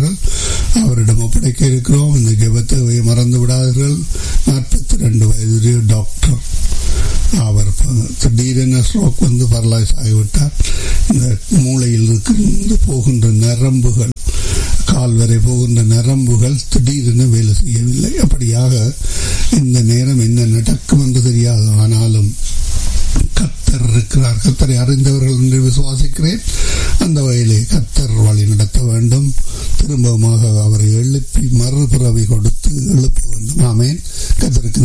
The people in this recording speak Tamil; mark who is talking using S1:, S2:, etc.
S1: இருக்கிறார்கள் அவரிடம் ஒப்படைக்க இருக்கிறோம் இந்த ஜெபத்தை மறந்து விடாதீர்கள் நாற்பத்தி ரெண்டு வயது டாக்டர் அவர் திடீரென ஸ்ட்ரோக் வந்து பரலாய்ஸ் ஆகிவிட்டார் இந்த மூளையில் இருந்து போகின்ற நரம்புகள் கால் வரை போகின்ற நரம்புகள் திடீரென வேலை செய்யவில்லை அப்படியாக இந்த நேரம் என்ன நடக்கும் என்று தெரியாது ஆனாலும் கத்தர் இருக்கிறார் கத்தரை அறிந்தவர்கள் என்று விசுவாசிக்கிறேன் அந்த வகையிலே கத்தர் வழி நடத்த வேண்டும் திரும்பமாக அவரை எழுப்பி மறுபிறவி கொடுத்து எழுப்ப வேண்டும் ஆமேன் கத்தருக்கு